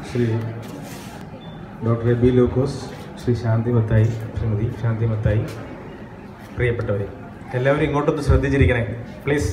Shri doctor Aby Lukose Shri Shanti Mathai Shrimati Shanti Mathai പ്രിയപ്പെട്ടവരെ എല്ലാവരും ഇങ്ങോട്ടൊന്ന് ശ്രദ്ധിച്ചിരിക്കണേ പ്ലീസ്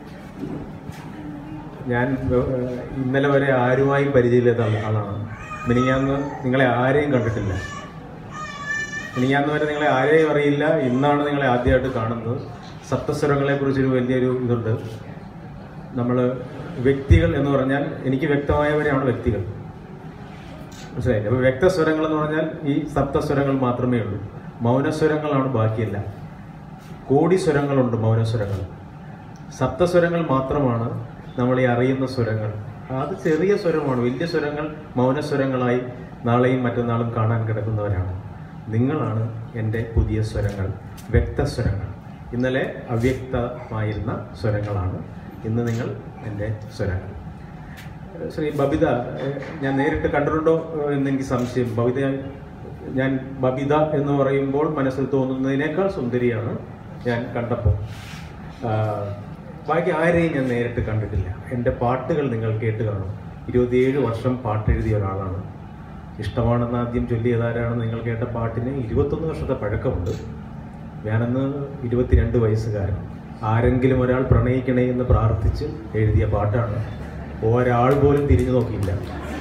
ഞാൻ ഏഹ്, ഇന്നലെ വരെ ആരുമായും പരിചയമില്ലാത്ത ആൾ- ആളാണ് മിനിങ്ങാന്ന് നിങ്ങളെ ആരെയും കണ്ടിട്ടില്ല മിനിങ്ങാന്ന് വരെ നിങ്ങളെ ആരെയും അറിയില്ല ഇന്നാണ് നിങ്ങളെ ആദ്യമായിട്ട് കാണുന്നത് സപ്തസ്വരങ്ങളെ കുറിച്ചൊരു വലിയൊരു ഇതുണ്ട് നമ്മൾ വ്യക്തികൾ എന്ന് പറഞ്ഞാൽ എനിക്ക് വ്യക്തമായവരെയാണ് വ്യക്തികൾ മനസ്സിലായില്ലേ അപ്പോൾ വ്യക്തസ്വരങ്ങൾ എന്ന് പറഞ്ഞാൽ ഈ സപ്തസ്വരങ്ങൾ മാത്രമേ ഉള്ളൂ മൗനസ്വരങ്ങളാണ് ബാക്കിയല്ല കോടി സ്വരങ്ങളുണ്ട് മൗനസ്വരങ്ങൾ സപ്തസ്വരങ്ങൾ മാത്രമാണ് നമ്മൾ ഈ അറിയുന്ന സ്വരങ്ങൾ അത് ചെറിയ സ്വരമാണ് വലിയ സ്വരങ്ങൾ മൗനസ്വരങ്ങളായി നാളെയും മറ്റന്നാളും കാണാൻ കിടക്കുന്നവരാണ് നിങ്ങളാണ് എൻ്റെ പുതിയ സ്വരങ്ങൾ വ്യക്തസ്വരങ്ങൾ ഇന്നലെ അവ്യക്തമായിരുന്ന സ്വരങ്ങളാണ് ഇന്ന് നിങ്ങൾ എൻ്റെ സ്വരങ്ങൾ ഏഹ് ശ്രീ ബബിത ഏഹ് ഞാൻ നേരിട്ട് കണ്ടിട്ടുണ്ടോ ഏഹ് എന്ന് എനിക്ക് സംശയം ബബിത ഞാൻ ബബിത എന്ന് പറയുമ്പോൾ മനസ്സിൽ തോന്നുന്നതിനേക്കാൾ സുന്ദരിയാണ് ഞാൻ കണ്ടപ്പോൾ ആഹ് ബാക്കി ആരെയും ഞാൻ നേരിട്ട് കണ്ടിട്ടില്ല എൻ്റെ പാട്ടുകൾ നിങ്ങൾ കേട്ട് കാണും ഇരുപത്തിയേഴ് വർഷം പാട്ടെഴുതിയ ഒരാളാണ് ഇഷ്ടമാണെന്ന് ആദ്യം ചൊല്ലിയതാരാണെന്ന് നിങ്ങൾ കേട്ട പാട്ടിന് ഇരുപത്തൊന്ന് വർഷത്തെ പഴക്കമുണ്ട് ഞാനന്ന് ഇരുപത്തിരണ്ട് വയസ്സുകാരൻ ആരെങ്കിലും ഒരാൾ പ്രണയിക്കണേ എന്ന് പ്രാർത്ഥിച്ച് എഴുതിയ പാട്ടാണ് ഒരാൾ പോലും തിരിഞ്ഞു നോക്കിയില്ല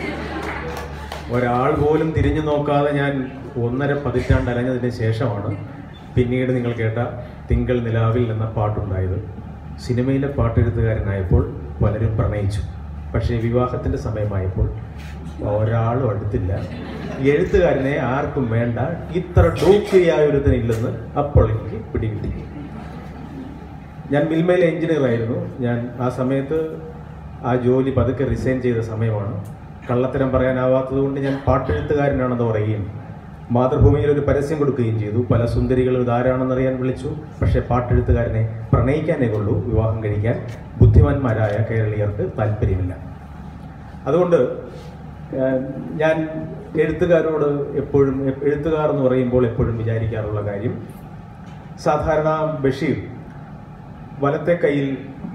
ഒരാൾ പോലും തിരിഞ്ഞു നോക്കാതെ ഞാൻ ഒന്നര പതിറ്റാണ്ട് അലഞ്ഞതിന് ശേഷമാണ് പിന്നീട് നിങ്ങൾ കേട്ട തിങ്കൾ നിലാവിൽ എന്ന പാട്ടുണ്ടായത് സിനിമയിലെ പാട്ടെഴുത്തുകാരനായപ്പോൾ പലരും പ്രണയിച്ചു പക്ഷേ വിവാഹത്തിൻ്റെ സമയമായപ്പോൾ ഒരാളും അടുത്തില്ല എഴുത്തുകാരനെ ആർക്കും വേണ്ട ഇത്ര ഡൂക്കിയായ ഒരുത്തനില്ലെന്ന് അപ്പോൾ എനിക്ക് പിടികിട്ടി ഞാൻ മിൽമയിലെ എഞ്ചിനീയർ ആയിരുന്നു ഞാൻ ആ സമയത്ത് ആ ജോലി പതുക്കെ റിസൈൻ ചെയ്ത സമയമാണ് കള്ളത്തരം പറയാനാവാത്തത് കൊണ്ട് ഞാൻ പാട്ടെഴുത്തുകാരനാണെന്ന് പറയുകയും മാതൃഭൂമിയിൽ ഒരു പരസ്യം കൊടുക്കുകയും ചെയ്തു പല സുന്ദരികളും ഇതാരാണെന്നറിയാൻ വിളിച്ചു പക്ഷേ പാട്ടെഴുത്തുകാരനെ പ്രണയിക്കാനേ കൊള്ളൂ വിവാഹം കഴിക്കാൻ ബുദ്ധിമാന്മാരായ കേരളീയർക്ക് താല്പര്യമില്ല അതുകൊണ്ട് ഏഹ്, ഞാൻ എഴുത്തുകാരോട് എപ്പോഴും എഴുത്തുകാർ എന്ന് പറയുമ്പോൾ എപ്പോഴും വിചാരിക്കാറുള്ള കാര്യം സാധാരണ ബഷീർ വലത്തെ കയ്യിൽ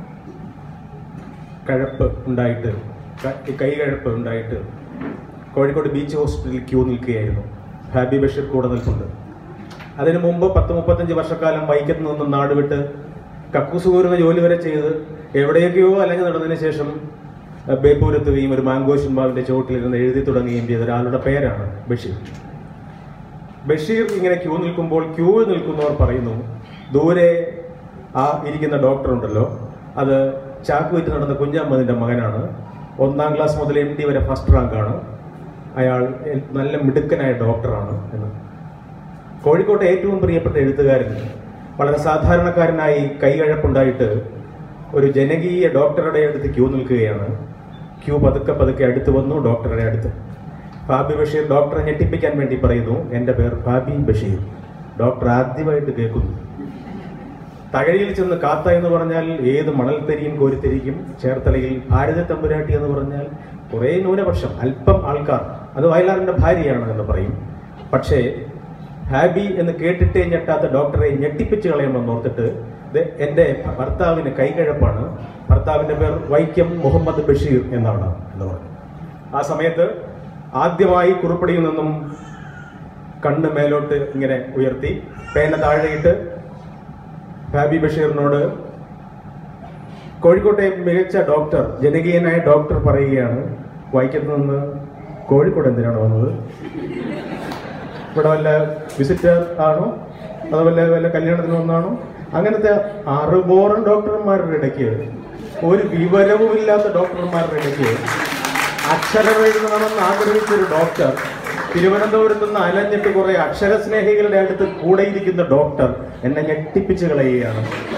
കഴപ്പ് ഉണ്ടായിട്ട് ക- കൈ കഴപ്പ് ഉണ്ടായിട്ട് കോഴിക്കോട് ബീച്ച് ഹോസ്പിറ്റലിൽ ക്യൂ നിൽക്കുകയായിരുന്നു ഹാബി ബഷീർ കൂടെ നിൽപ്പുണ്ട് അതിനു മുമ്പ് പത്ത് മുപ്പത്തഞ്ച് വർഷക്കാലം വൈക്കത്ത് നിന്നും നാട് വിട്ട് കക്കൂസ് കോരുന്ന ജോലി വരെ ചെയ്ത് എവിടെയൊക്കെയോ അലഞ്ഞു നടന്നതിന് ശേഷം അഹ്, ബേപ്പൂരെത്തുകയും ഒരു മാംഗോഷൻ മാവിന്റെ ചുവട്ടിലിരുന്ന് എഴുതി തുടങ്ങുകയും ചെയ്ത ഒരാളുടെ പേരാണ് ബഷീർ ബഷീർ ഇങ്ങനെ ക്യൂ നിൽക്കുമ്പോൾ ക്യൂ നിൽക്കുന്നവർ പറയുന്നു ദൂരെ ആ ഇരിക്കുന്ന ഡോക്ടർ ഉണ്ടല്ലോ അത് ചാക്ക് വിറ്റ് നടന്ന കുഞ്ഞമ്മദിന്റെ മകനാണ് ഒന്നാം ക്ലാസ് മുതൽ എം ഡി വരെ ഫസ്റ്റ് റാങ്കാണ് അയാൾ എ- നല്ല മിടുക്കനായ ഡോക്ടറാണ് എന്ന് കോഴിക്കോട്ടെ ഏറ്റവും പ്രിയപ്പെട്ട എഴുത്തുകാരൻ വളരെ സാധാരണക്കാരനായി കൈകഴപ്പുണ്ടായിട്ട് ഒരു ജനകീയ ഡോക്ടറുടെ അടുത്ത് ക്യൂ നിൽക്കുകയാണ് ക്യൂ പതുക്കെ പതുക്കെ അടുത്ത് വന്നു ഡോക്ടറുടെ അടുത്ത് ഫാബി ബഷീർ ഡോക്ടറെ ഞെട്ടിപ്പിക്കാൻ വേണ്ടി പറയുന്നു എൻ്റെ പേർ ഫാബി ബഷീർ ഡോക്ടർ ആദ്യമായിട്ട് കേൾക്കുന്നു തകഴിയിൽ ചെന്ന് കാത്ത എന്ന് പറഞ്ഞാൽ ഏത് മണൽത്തരിയും കോരിത്തരിക്കും ചേർത്തലയിൽ ഭാരത തമ്പുരാട്ടി എന്ന് പറഞ്ഞാൽ കുറേ ന്യൂനപക്ഷം അല്പം ആൾക്കാർ അത് വയലാറിന്റെ ഭാര്യയാണ് എന്ന് പറയും പക്ഷേ ഹാബി എന്ന് കേട്ടിട്ടേ ഞെട്ടാത്ത ഡോക്ടറെ ഞെട്ടിപ്പിച്ച് കളയണമെന്ന് ഓർത്തിട്ട് ദേ എൻ്റെ ഭർത്താവിന് കൈകഴപ്പാണ് ഭർത്താവിന്റെ പേർ വൈക്കം മുഹമ്മദ് ബഷീർ എന്നാണ് എന്ന് പറഞ്ഞു ആ സമയത്ത് ആദ്യമായി കുറുപ്പടിയിൽ നിന്നും കണ്ണ് മേലോട്ട് ഇങ്ങനെ ഉയർത്തി പേന താഴെയിട്ട് ഫാബി ബഷീറിനോട് കോഴിക്കോട്ടെ മികച്ച ഡോക്ടർ ജനകീയനായ ഡോക്ടർ പറയുകയാണ് വൈക്കത്ത് നിന്ന് കോഴിക്കോട് എന്തിനാണ് വന്നത് ഇവിടെ വല്ല വിസിറ്റർ ആണോ അതോ വല്ല വല്ല കല്യാണത്തിന് വന്നാണോ അങ്ങനത്തെ അറുപോറം ഡോക്ടർമാരുടെ ഇടയ്ക്ക് ഒരു വിവരവുമില്ലാത്ത ഡോക്ടർമാരുടെ ഇടയ്ക്ക് അക്ഷരം എഴുതണമെന്ന് ആഗ്രഹിച്ച ഒരു ഡോക്ടർ തിരുവനന്തപുരത്ത് നിന്ന് അലഞ്ഞിട്ട് കുറെ അക്ഷരസ്നേഹികളുടെ അടുത്ത് കൂടെ ഇരിക്കുന്ന ഡോക്ടർ എന്നെ ഞെട്ടിപ്പിച്ച് കളയുകയാണ്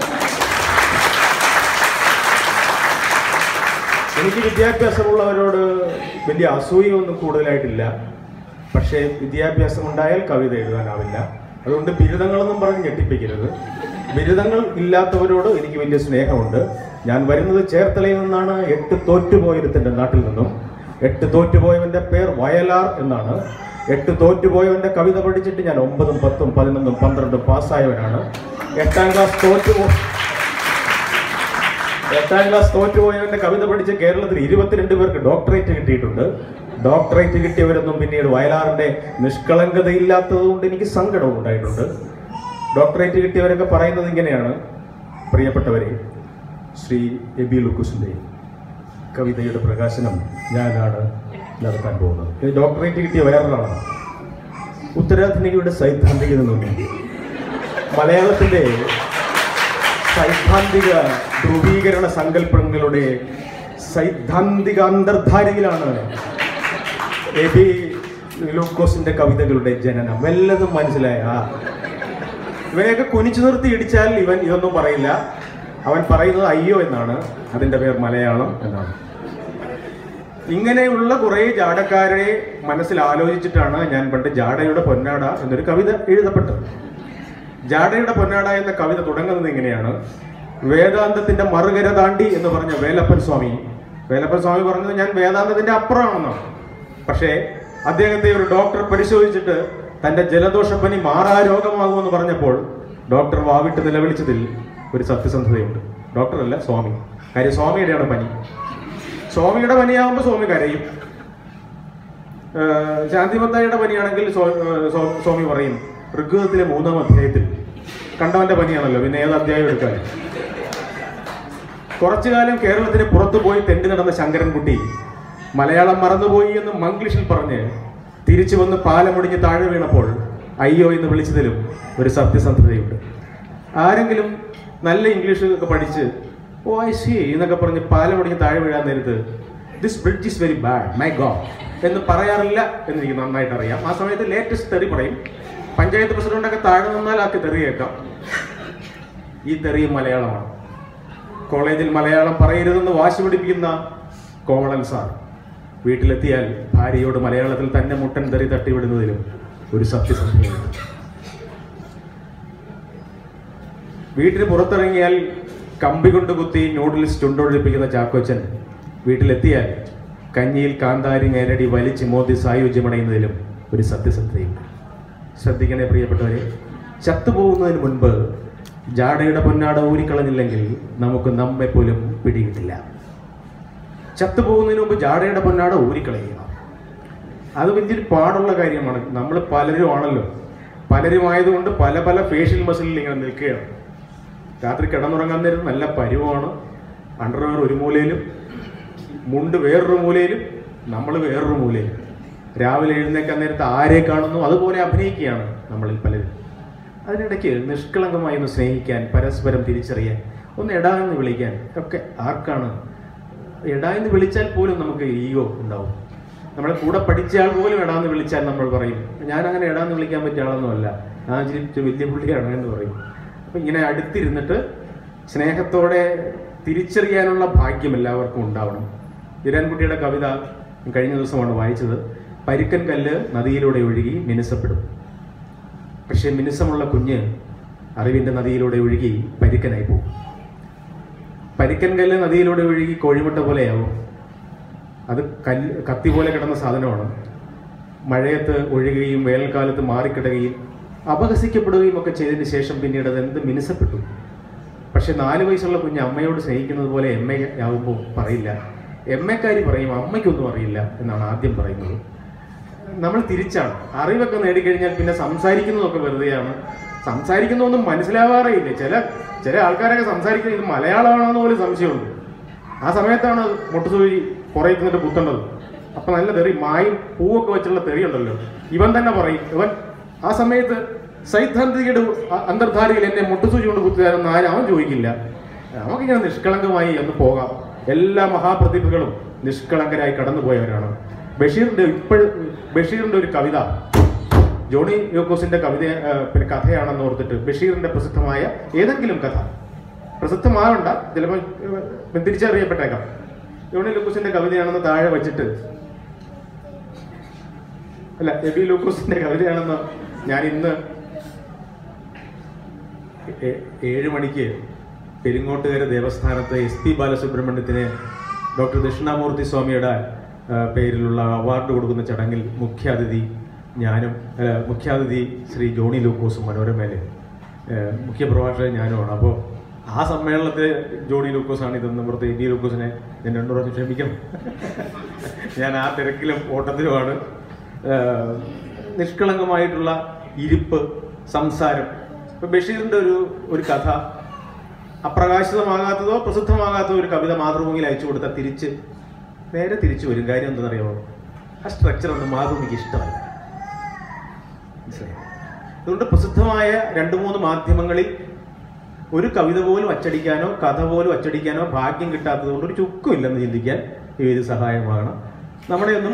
എനിക്ക് വിദ്യാഭ്യാസമുള്ളവരോട് വലിയ അസൂയൊന്നും കൂടുതലായിട്ടില്ല പക്ഷേ വിദ്യാഭ്യാസം ഉണ്ടായാൽ കവിത എഴുതാനാവില്ല അതുകൊണ്ട് ബിരുദങ്ങളൊന്നും പറഞ്ഞ് ഞെട്ടിപ്പിക്കരുത് ബിരുദങ്ങൾ ഇല്ലാത്തവരോട് എനിക്ക് വലിയ സ്നേഹമുണ്ട് ഞാൻ വരുന്നത് ചേർത്തലയിൽ നിന്നാണ് എട്ട് തോറ്റുപോയൊരുത്തൻ്റെ നാട്ടിൽ നിന്നും എട്ട് തോറ്റുപോയവന്റെ പേർ വയലാർ എന്നാണ് എട്ട് തോറ്റുപോയവന്റെ കവിത പഠിച്ചിട്ട് ഞാൻ ഒമ്പതും പത്തും പതിനൊന്നും പന്ത്രണ്ടും പാസ്സായവനാണ് എട്ടാം ക്ലാസ് തോറ്റുപോ എട്ടാം ക്ലാസ് തോറ്റുപോയവന്റെ കവിത പഠിച്ച് കേരളത്തിൽ ഇരുപത്തിരണ്ട് പേർക്ക് ഡോക്ടറേറ്റ് കിട്ടിയിട്ടുണ്ട് ഡോക്ടറേറ്റ് കിട്ടിയവരൊന്നും പിന്നീട് വയലാറിന്റെ നിഷ്കളങ്കതയില്ലാത്തതുകൊണ്ട് എനിക്ക് സങ്കടവും ഉണ്ടായിട്ടുണ്ട് ഡോക്ടറേറ്റ് കിട്ടിയവരൊക്കെ പറയുന്നത് ഇങ്ങനെയാണ് പ്രിയപ്പെട്ടവരെ ശ്രീ എബി ലുക്കുസിന്റെ കവിതയുടെ പ്രകാശനം ഞാനാണ് നടത്താൻ പോകുന്നത് ഇത് ഡോക്ടറേറ്റ് കിട്ടിയ വേറൊരാളാണ് ഉത്തരാധുനികയുടെ സൈദ്ധാന്തികത നോക്കി മലയാളത്തിന്റെ സൈദ്ധാന്തിക ധ്രുവീകരണ സങ്കല്പങ്ങളുടെ സൈദ്ധാന്തിക അന്തർധാരയിലാണ് എ ബി ലൂക്കോസിന്റെ കവിതകളുടെ ജനനം വല്ലതും മനസ്സിലായ ആ ഇവനെയൊക്കെ കുനിച്ചു നിർത്തി ഇടിച്ചാൽ ഇവൻ ഇതൊന്നും പറയില്ല അവൻ പറയുന്നത് അയ്യോ എന്നാണ് അതിന്റെ പേർ മലയാളം എന്നാണ് ഇങ്ങനെയുള്ള കുറെ ജാടക്കാരെ മനസ്സിൽ ആലോചിച്ചിട്ടാണ് ഞാൻ പണ്ട് ജാടയുടെ പൊന്നാട എന്നൊരു കവിത എഴുതപ്പെട്ടത് ജാടയുടെ പൊന്നാട എന്ന കവിത തുടങ്ങുന്നത് ഇങ്ങനെയാണ് വേദാന്തത്തിന്റെ മറുകര താണ്ടി എന്ന് പറഞ്ഞ വേലപ്പൻ സ്വാമി വേലപ്പൻ സ്വാമി പറഞ്ഞത് ഞാൻ വേദാന്തത്തിന്റെ അപ്പുറമാണെന്നാണ് പക്ഷേ അദ്ദേഹത്തെ ഒരു ഡോക്ടർ പരിശോധിച്ചിട്ട് തന്റെ ജലദോഷപ്പനി മാറാരോഗമാകുമെന്ന് പറഞ്ഞപ്പോൾ ഡോക്ടർ വാവിട്ട് നിലവിളിച്ചതിൽ ഒരു സത്യസന്ധതയുണ്ട് ഡോക്ടറല്ല സ്വാമി കാര്യം സ്വാമിയുടെയാണ് പനി സ്വാമിയുടെ പനിയാകുമ്പോൾ സ്വാമി കരയും ഏഹ് ശാന്തിമത്തായുടെ പനിയാണെങ്കിൽ സ്വ- ഏഹ് സ്വ- സ്വാമി പറയും ഋഗ്വേദത്തിലെ മൂന്നാം അധ്യായത്തിൽ കണ്ടവന്റെ പനിയാണല്ലോ പിന്നെ ഏത് അധ്യായം എടുക്കാൻ കുറച്ചു കാലം കേരളത്തിന് പുറത്തു പോയി തെണ്ടി നടന്ന ശങ്കരൻകുട്ടി മലയാളം മറന്നുപോയി എന്ന് മംഗ്ലീഷിൽ പറഞ്ഞ് തിരിച്ചു വന്ന് പാലമുടിഞ്ഞ് താഴെ വീണപ്പോൾ അയ്യോ എന്ന് വിളിച്ചതിലും ഒരു സത്യസന്ധതയുണ്ട് ആരെങ്കിലും നല്ല ഇംഗ്ലീഷ് ഒക്കെ പഠിച്ച് ഓ ഐ സി എന്നൊക്കെ പറഞ്ഞ് പാലമുടിഞ്ഞ് താഴെ വീഴാൻ നേരത്ത് this bridge is very bad my god എന്ന് പറയാറില്ല എന്ന് എനിക്ക് നന്നായിട്ട് അറിയാം ആ സമയത്ത് ലേറ്റസ്റ്റ് തെറി പറയും പഞ്ചായത്ത് പ്രസിഡന്റൊക്കെ താഴെ നിന്നാൽ ആക്കി തെറി കേൾക്കാം ഈ തെറിയും മലയാളമാണ് കോളേജിൽ മലയാളം പറയരുതെന്ന് വാശി പിടിപ്പിക്കുന്ന കോവളൻ സാർ വീട്ടിലെത്തിയാൽ ഭാര്യയോട് മലയാളത്തിൽ തന്നെ മുട്ടൻ തെറി തട്ടിവിടുന്നതിലും ഒരു സത്യസന്ധതയുണ്ട് വീട്ടിന് പുറത്തിറങ്ങിയാൽ കമ്പി കൊണ്ട് കുത്തി നൂഡിൽസ് ചുണ്ടൊഴിപ്പിക്കുന്ന ചാക്കോച്ചൻ വീട്ടിലെത്തിയാൽ കഞ്ഞിയിൽ കാന്താരി നേരടി വലിച്ച് മോദി സായുജ്യമണയുന്നതിലും ഒരു സത്യസന്ധതയുണ്ട് ശ്രദ്ധിക്കണേ പ്രിയപ്പെട്ടവരെ ചത്തുപോകുന്നതിന് മുൻപ് ജാടയുടെ പൊന്നാട ഊരിക്കളഞ്ഞില്ലെങ്കിൽ നമുക്ക് നമ്മെ പോലും പിടികിട്ടില്ല ചത്തുപോകുന്നതിന് മുമ്പ് ജാടയുടെ പൊന്നാട ഊരിക്കളയുക അത് വലിയൊരു പാടുള്ള കാര്യമാണ് നമ്മൾ പലരും ആണല്ലോ പലരും ആയതുകൊണ്ട് പല പല ഫേഷ്യൽ മസിലിൽ ഇങ്ങനെ നിൽക്കുകയാണ് രാത്രി കിടന്നുറങ്ങാൻ നേരം നല്ല പരുവമാണ് അണ്ടർവെയർ ഒരു മൂലയിലും മുണ്ട് വേറൊരു മൂലയിലും നമ്മൾ വേറൊരു മൂലയിലും രാവിലെ എഴുന്നേക്കാൻ നേരത്ത് ആരെ കാണുന്നു അതുപോലെ അഭിനയിക്കുകയാണ് നമ്മളിൽ പലരും അതിനിടയ്ക്ക് നിഷ്കളങ്കമായി ഒന്ന് സ്നേഹിക്കാൻ പരസ്പരം തിരിച്ചറിയാൻ ഒന്ന് എടാ എന്ന് വിളിക്കാൻ ഒക്കെ ആർക്കാണ് എടാ എന്ന് വിളിച്ചാൽ പോലും നമുക്ക് ഈഗോ ഉണ്ടാവും നമ്മളെ കൂടെ പഠിച്ച ആൾ പോലും എടാന്ന് വിളിച്ചാൽ നമ്മൾ പറയും ഞാൻ അങ്ങനെ എടാന്ന് വിളിക്കാൻ പറ്റിയ ആളൊന്നുമല്ല ആ ചിരിച്ച് വലിയ പുള്ളിയാണ് എന്ന് പറയും അപ്പൊ ഇങ്ങനെ അടുത്തിരുന്നിട്ട് സ്നേഹത്തോടെ തിരിച്ചറിയാനുള്ള ഭാഗ്യം എല്ലാവർക്കും ഉണ്ടാവണം ഇരാൻകുട്ടിയുടെ കവിത കഴിഞ്ഞ ദിവസമാണ് വായിച്ചത് പരുക്കൻ കല്ല് നദിയിലൂടെ ഒഴുകി മിനുസപ്പെടും പക്ഷെ മിനുസമുള്ള കുഞ്ഞ് അറിവിന്റെ നദിയിലൂടെ ഒഴുകി പരുക്കനായി പോകും പരിക്കൻ കല്ല് നദിയിലൂടെ ഒഴുകി കോഴിമുട്ട പോലെയാവും അത് കല്ല് കത്തി പോലെ കിടന്ന സാധനമാണ് മഴയത്ത് ഒഴുകുകയും വേനൽക്കാലത്ത് മാറിക്കിടയുകയും അപഹസിക്കപ്പെടുകയും ഒക്കെ ചെയ്തതിന് ശേഷം പിന്നീട് അത് എന്ത് മിനുസപ്പെട്ടു പക്ഷെ നാല് വയസ്സുള്ള കുഞ്ഞ് അമ്മയോട് സ്നേഹിക്കുന്നത് പോലെ എം എ ആവുമ്പോൾ പറയില്ല എം എക്കാരി പറയും അമ്മയ്ക്കൊന്നും അറിയില്ല എന്നാണ് ആദ്യം പറയുന്നത് നമ്മൾ തിരിച്ചാണ് അറിവൊക്കെ നേടിക്കഴിഞ്ഞാൽ പിന്നെ സംസാരിക്കുന്നതൊക്കെ വെറുതെയാണ് സംസാരിക്കുന്നതൊന്നും മനസ്സിലാവാറേയില്ല ചില ചില ആൾക്കാരൊക്കെ സംസാരിക്കുന്നത് ഇത് മലയാളമാണെന്ന് പോലും സംശയമുണ്ട് ആ സമയത്താണ് മുട്ടുസൂചി കുറേ ഇരുന്നിട്ട് കുത്തേണ്ടത് അപ്പൊ നല്ല തെറി മായും പൂവൊക്കെ വെച്ചുള്ള തെറി ഉണ്ടല്ലോ ഇവൻ തന്നെ പറയും ഇവൻ ആ സമയത്ത് സൈദ്ധാന്തികയുടെ അ- അന്തർധാരയിൽ എന്നെ മുട്ടുസൂചി കൊണ്ട് കുത്തുകാരെന്ന് ആരും അവൻ ചോദിക്കില്ല നമുക്കിങ്ങനെ നിഷ്കളങ്കമായി ഒന്ന് പോകാം എല്ലാ മഹാപ്രതിഭകളും നിഷ്കളങ്കരായി കടന്നുപോയവരാണ് ബഷീറിന്റെ ഇപ്പോഴും ബഷീറിന്റെ ഒരു കവിത ജോണി യോക്കോസിന്റെ കവിത ആ, പിന്നെ കഥയാണെന്ന് ഓർത്തിട്ട് ബഷീറിന്റെ പ്രസിദ്ധമായ ഏതെങ്കിലും കഥ പ്രസിദ്ധമാകണ്ട ചിലപ്പോൾ ഏ, തിരിച്ചറിയപ്പെട്ടേക്കാം ജോണി ലൂക്കോസിന്റെ കവിതയാണെന്ന് താഴെ വെച്ചിട്ട് അല്ല എബി ലൂക്കോസിന്റെ കവിതയാണെന്ന് ഞാൻ ഇന്ന് ഏ- ഏഴ് മണിക്ക് പെരിങ്ങോട്ടുകര ദേവസ്ഥാനത്ത് എസ് പി ബാലസുബ്രഹ്മണ്യത്തിന് ഡോക്ടർ ദക്ഷിണാമൂർത്തി സ്വാമിയുടെ ആ, പേരിലുള്ള അവാർഡ് കൊടുക്കുന്ന ചടങ്ങിൽ മുഖ്യാതിഥി ഞാനും അല്ല, മുഖ്യാതിഥി ശ്രീ ജോണി ലൂക്കോസും മനോരമയിലെ മുഖ്യപ്രഭാഷകൻ ഞാനുമാണ് അപ്പോൾ ആ സമ്മേളനത്തിൽ ജോണി ലൂക്കോസാണ് ഇതെന്ന് പുറത്ത് എ ബി ലൂക്കോസിനെ ഞാൻ രണ്ടു പ്രാവശ്യം ക്ഷമിക്കണം ഞാൻ ആ തിരക്കിലും ഓട്ടത്തിലുമാണ് ഏഹ്, നിഷ്കളങ്കമായിട്ടുള്ള ഇരിപ്പ് സംസാരം ഇപ്പൊ ബഷീറിന്റെ ഒരു ഒരു കഥ അപ്രകാശിതമാകാത്തതോ പ്രസിദ്ധമാകാത്തതോ ഒരു കവിത മാതൃഭൂമിയിൽ അയച്ചു കൊടുത്താൽ തിരിച്ച് നേരെ തിരിച്ചു വരും കാര്യം എന്താണെന്നറിയാമോ ആ സ്ട്രക്ചർ ഒന്നും മാതൃഭൂമിക്ക് ഇഷ്ടമല്ല മനസ്സിലായോ? അതുകൊണ്ട് പ്രസിദ്ധമായ രണ്ട് മൂന്ന് മാധ്യമങ്ങളിൽ ഒരു കവിത പോലും അച്ചടിക്കാനോ കഥ പോലും അച്ചടിക്കാനോ ഭാഗ്യം കിട്ടാത്തത് കൊണ്ട് ഒരു ചുക്കും ഇല്ലെന്ന് ചിന്തിക്കാൻ ഇത് സഹായമാകണം നമ്മുടെ ഒന്നും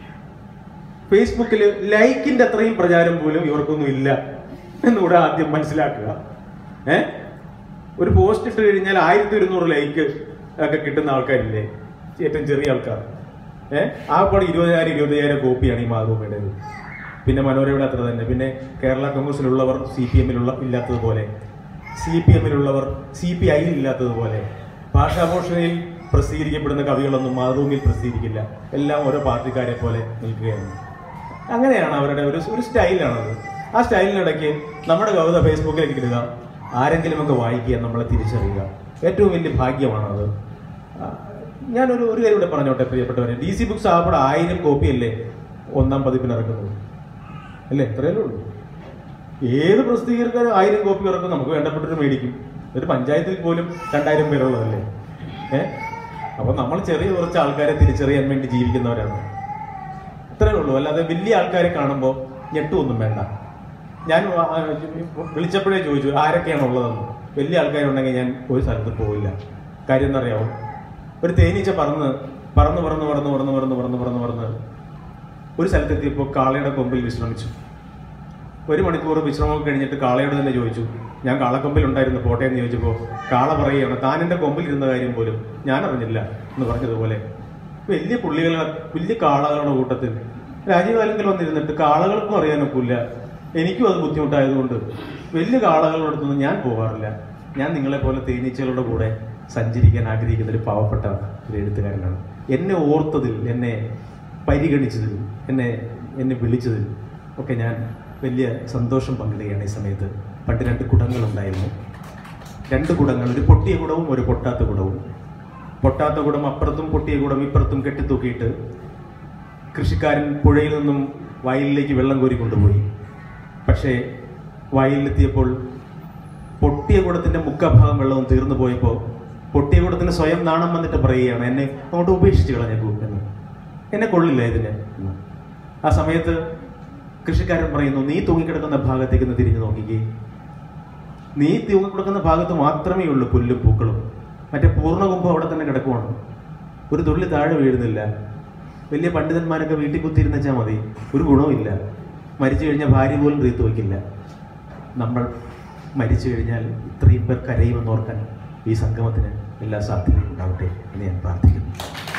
ഫേസ്ബുക്കിൽ ലൈക്കിന്റെ അത്രയും പ്രചാരം പോലും ഇവർക്കൊന്നും ഇല്ല എന്നുകൂടെ ആദ്യം മനസ്സിലാക്കുക ഏ ഒരു പോസ്റ്റ് ഇട്ട് കഴിഞ്ഞാൽ ആയിരത്തി ഒരുന്നൂറ് ലൈക്ക് ഒക്കെ കിട്ടുന്ന ആൾക്കാരില്ലേ ഏറ്റവും ചെറിയ ആൾക്കാർ ഏഹ് ആ പാട് ഇരുപതിനായിരം ഇരുപതിനായിരം കോപ്പിയാണ് ഈ മാതൃഭൂമിയുടേത് പിന്നെ മനോരമയുടെ അത്ര തന്നെ പിന്നെ കേരള കോൺഗ്രസിലുള്ളവർ സി പി എമ്മിലുള്ള ഇല്ലാത്തതുപോലെ സി പി എമ്മിലുള്ളവർ സി പി ഐയിൽ ഇല്ലാത്തതുപോലെ ഭാഷാഭൂഷണിയിൽ പ്രസിദ്ധീകരിക്കപ്പെടുന്ന കവികളൊന്നും മാതൃഭൂമിയിൽ പ്രസിദ്ധീകരിക്കില്ല എല്ലാം ഓരോ പാർട്ടിക്കാരെ പോലെ നിൽക്കുകയാണ് അങ്ങനെയാണ് അവരുടെ ഒരു ഒരു സ്റ്റൈലാണത് ആ സ്റ്റൈലിനിടയ്ക്ക് നമ്മുടെ കവിത ഫേസ്ബുക്കിലേക്ക് ഇടുക ആരെങ്കിലുമൊക്കെ വായിക്കുക നമ്മളെ തിരിച്ചറിയുക ഏറ്റവും വലിയ ഭാഗ്യമാണത് ആ, ഞാനൊരു ഒരു കാര്യം കൂടെ പറഞ്ഞോട്ടെ പ്രിയപ്പെട്ടവരെ ഡി സി ബുക്സ് ആകപ്പെടെ ആയിരം കോപ്പിയല്ലേ ഒന്നാം പതിപ്പിന് ഇറക്കുന്നത് അല്ലേ ഇത്രയല്ലേ ഉള്ളൂ ഏത് പ്രസിദ്ധീകർക്കാരും ആയിരം കോപ്പി ഇറക്കും നമുക്ക് വേണ്ടപ്പെട്ടൊരു മേടിക്കും ഒരു പഞ്ചായത്തിൽ പോലും രണ്ടായിരം പേരുള്ളതല്ലേ ഏഹ് അപ്പൊ നമ്മൾ ചെറിയ കുറച്ച് ആൾക്കാരെ തിരിച്ചറിയാൻ വേണ്ടി ജീവിക്കുന്നവരാണ് ഇത്രയേ ഉള്ളൂ അല്ലാതെ വലിയ ആൾക്കാരെ കാണുമ്പോൾ ഞെട്ടുമൊന്നും വേണ്ട ഞാൻ ആ, ആ, വിളിച്ചപ്പോഴേ ചോദിച്ചു ആരൊക്കെയാണ് ഉള്ളതെന്ന് വലിയ ആൾക്കാരുണ്ടെങ്കിൽ ഞാൻ ഒരു സ്ഥലത്ത് പോവില്ല കാര്യം എന്നറിയാമോ ഒരു തേനീച്ച പറന്ന് പറന്ന് പറന്ന് പറന്ന് പറന്ന് പറന്ന് പറന്ന് പറന്ന് പറന്ന് ഒരു സ്ഥലത്തെത്തിയപ്പോൾ കാളയുടെ കൊമ്പിൽ വിശ്രമിച്ചു ഒരു മണിക്കൂർ വിശ്രമം കഴിഞ്ഞിട്ട് കാളയോട് തന്നെ ചോദിച്ചു ഞാൻ കാളക്കൊമ്പിൽ ഉണ്ടായിരുന്നു പോട്ടെ എന്ന് ചോദിച്ചപ്പോൾ കാള പറയുകയാണ് താൻ എൻ്റെ കൊമ്പിൽ ഇരുന്ന കാര്യം പോലും ഞാൻ അറിഞ്ഞില്ല എന്ന് പറഞ്ഞതുപോലെ വലിയ പുള്ളികളുടെ വലിയ കാളകളുടെ കൂട്ടത്തിൽ രാജീവാലങ്കിൽ വന്നിരുന്നിട്ട് കാളകൾക്കും അറിയാനൊക്കില്ല എനിക്കും അത് ബുദ്ധിമുട്ടായതുകൊണ്ട് വലിയ കാളകളുടെ അടുത്തൊന്നും ഞാൻ പോകാറില്ല ഞാൻ നിങ്ങളെ പോലെ തേനീച്ചകളുടെ കൂടെ സഞ്ചരിക്കാൻ ആഗ്രഹിക്കുന്ന ഒരു പാവപ്പെട്ട ഒരു എഴുത്തുകാരനാണ് എന്നെ ഓർത്തതിൽ എന്നെ പരിഗണിച്ചതിൽ എന്നെ എന്നെ വിളിച്ചതിൽ ഒക്കെ ഞാൻ വലിയ സന്തോഷം പങ്കിടുകയാണ് ഈ സമയത്ത് പണ്ട് രണ്ട് കുടങ്ങളുണ്ടായിരുന്നു രണ്ട് കുടങ്ങൾ ഒരു പൊട്ടിയ കുടവും ഒരു പൊട്ടാത്ത കുടവും പൊട്ടാത്ത കുടം അപ്പുറത്തും പൊട്ടിയ കുടം ഇപ്പുറത്തും കെട്ടിത്തൂക്കിയിട്ട് കൃഷിക്കാരൻ പുഴയിൽ നിന്നും വയലിലേക്ക് വെള്ളം കോരി കൊണ്ടുപോയി പക്ഷേ വയലിലെത്തിയപ്പോൾ പൊട്ടിയ കുടത്തിന്റെ മുക്കഭാഗം വെള്ളവും തീർന്നു പോയപ്പോൾ പൊട്ടിയ കുടത്തിന് സ്വയം നാണം വന്നിട്ട് പറയുകയാണ് എന്നെ അങ്ങോട്ട് ഉപേക്ഷിച്ച് കളഞ്ഞേക്കൂ എന്ന് എന്നെ കൊള്ളില്ല ഇതിന് എന്ന്. ആ സമയത്ത് കൃഷിക്കാരൻ പറയുന്നു നീ തൂങ്ങിക്കിടക്കുന്ന ഭാഗത്തേക്ക് ഒന്ന് തിരിഞ്ഞു നോക്കിക്കേ നീ തൂങ്ങിക്കിടക്കുന്ന ഭാഗത്ത് മാത്രമേ ഉള്ളൂ പുല്ലും പൂക്കളും മറ്റേ പൂർണ്ണകുംഭം അവിടെ തന്നെ കിടക്കുവാണ് ഒരു തുള്ളി താഴെ വീഴുന്നില്ല വലിയ പണ്ഡിതന്മാരൊക്കെ വീട്ടിൽ കുത്തിയിരുന്ന് വെച്ചാൽ മതി ഒരു ഗുണവുമില്ല മരിച്ചു കഴിഞ്ഞാൽ ഭാര്യ പോലും റീത്ത് വയ്ക്കില്ല നമ്മൾ മരിച്ചു കഴിഞ്ഞാൽ ഇത്രയും പേർ കരയുമെന്ന് ഓർക്കാൻ ഈ സംഗമത്തിന് എല്ലാ സാധ്യതയും ഉണ്ടാവട്ടെ എന്ന് ഞാൻ പ്രാർത്ഥിക്കുന്നു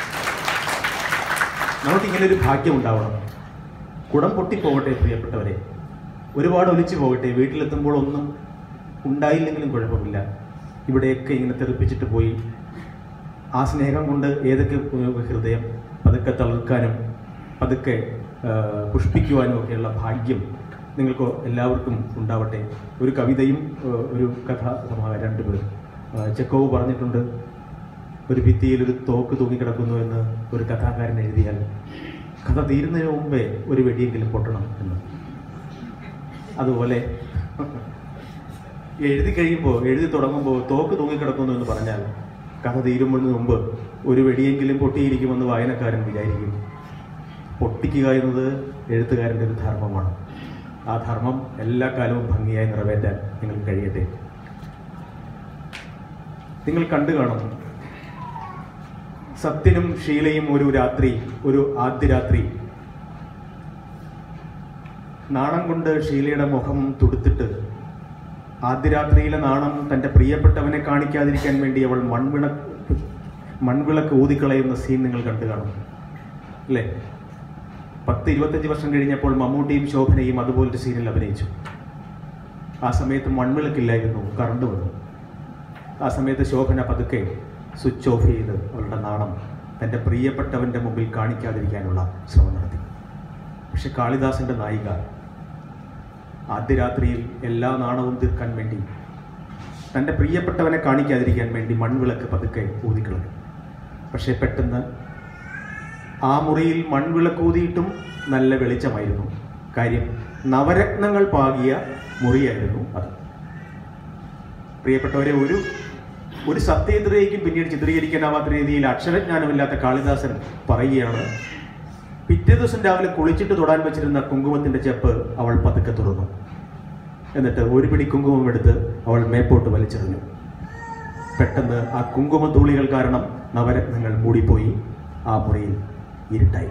നമുക്ക് ഇങ്ങനെ ഒരു ഭാഗ്യം ഉണ്ടാവണം കുടം പൊട്ടിപ്പോകട്ടെ പ്രിയപ്പെട്ടവരെ ഒരുപാട് ഒലിച്ചു പോകട്ടെ വീട്ടിലെത്തുമ്പോൾ ഒന്നും ഉണ്ടായില്ലെങ്കിലും കുഴപ്പമില്ല ഇവിടെയൊക്കെ ഇങ്ങനെ തെറിപ്പിച്ചിട്ട് പോയി ആ സ്നേഹം കൊണ്ട് ഏതൊക്കെ ഹൃദയം പതുക്കെ തളർക്കാനും പതുക്കെ ആ, പുഷ്പിക്കുവാനും ഒക്കെയുള്ള ഭാഗ്യം നിങ്ങൾക്ക് എല്ലാവർക്കും ഉണ്ടാവട്ടെ ഒരു കവിതയും ആ, ഒരു കഥ സമാഹാരം രണ്ടുപേർ ചെക്കോവ് പറഞ്ഞിട്ടുണ്ട് ഒരു ഭിത്തിയിൽ ഒരു തോക്ക് തൂങ്ങിക്കിടക്കുന്നു എന്ന് ഒരു കഥാകാരൻ എഴുതിയാൽ കഥ തീരുന്നതിന് മുമ്പേ ഒരു വെടിയെങ്കിലും പൊട്ടണം എന്ന് അതുപോലെ എഴുതി കഴിയുമ്പോൾ എഴുതി തുടങ്ങുമ്പോൾ തോക്ക് തൂങ്ങിക്കിടക്കുന്നു എന്ന് പറഞ്ഞാൽ കഥ തീരുന്നതിന് മുമ്പ് ഒരു വെടിയെങ്കിലും പൊട്ടിയിരിക്കുമെന്ന് വായനക്കാരൻ വിചാരിക്കും പൊട്ടിക്കുക എന്നത് എഴുത്തുകാരൻ്റെ ഒരു ധർമ്മമാണ് ആ ധർമ്മം എല്ലാ കാലവും ഭംഗിയായി നിറവേറ്റാൻ നിങ്ങൾക്ക് കഴിയട്ടെ നിങ്ങൾ കണ്ടു കാണും സത്യനും ഷീലയും ഒരു രാത്രി ഒരു ആദ്യ രാത്രി നാണം കൊണ്ട് ഷീലയുടെ മുഖം തുടുത്തിട്ട് ആദ്യ രാത്രിയിലെ നാണം തൻ്റെ പ്രിയപ്പെട്ടവനെ കാണിക്കാതിരിക്കാൻ വേണ്ടി അവൾ മൺവിള മൺവിളക്ക് ഊതിക്കളയുന്ന സീൻ നിങ്ങൾ കണ്ടു കാണും അല്ലേ പത്ത് ഇരുപത്തഞ്ച് വർഷം കഴിഞ്ഞപ്പോൾ മമ്മൂട്ടിയും ശോഭനയും അതുപോലൊരു സീനിൽ അഭിനയിച്ചു ആ സമയത്ത് മൺവിളക്കില്ലായിരുന്നു കറണ്ട് വന്നു ആ സമയത്ത് ശോഭന പതുക്കെ സ്വിച്ച് ഓഫ് ചെയ്ത് അവളുടെ നാണം തൻ്റെ പ്രിയപ്പെട്ടവൻ്റെ മുമ്പിൽ കാണിക്കാതിരിക്കാനുള്ള ശ്രമം നടത്തി പക്ഷെ കാളിദാസന്റെ നായിക ആദ്യ രാത്രിയിൽ എല്ലാ നാണവും തീർക്കാൻ വേണ്ടി തൻ്റെ പ്രിയപ്പെട്ടവനെ കാണിക്കാതിരിക്കാൻ വേണ്ടി മൺവിളക്ക് പതുക്കെ ഊതിക്കളഞ്ഞു പക്ഷേ പെട്ടെന്ന് ആ മുറിയിൽ മൺവിളക്ക് ഊതിയിട്ടും നല്ല വെളിച്ചമായിരുന്നു കാര്യം നവരത്നങ്ങൾ പാകിയ മുറിയായിരുന്നു അത് പ്രിയപ്പെട്ടവരെ ഒരു ഒരു സത്യത്തിലേക്കും പിന്നീട് ചിത്രീകരിക്കാനാവാത്ത രീതിയിൽ അക്ഷരജ്ഞാനമില്ലാത്ത കാളിദാസൻ പറയുകയാണ് പിറ്റേ ദിവസം രാവിലെ കുളിച്ചിട്ട് തൊടാൻ വെച്ചിരുന്ന കുങ്കുമത്തിന്റെ ചെപ്പ് അവൾ പതുക്കെ തുറന്നു എന്നിട്ട് ഒരു പിടി കുങ്കുമം എടുത്ത് അവൾ മേപ്പോട്ട് വലിച്ചെറിഞ്ഞു പെട്ടെന്ന് ആ കുങ്കുമ ധൂളികൾ കാരണം നവരത്നങ്ങൾ മൂടിപ്പോയി ആ മുറിയിൽ ഇരുട്ടായി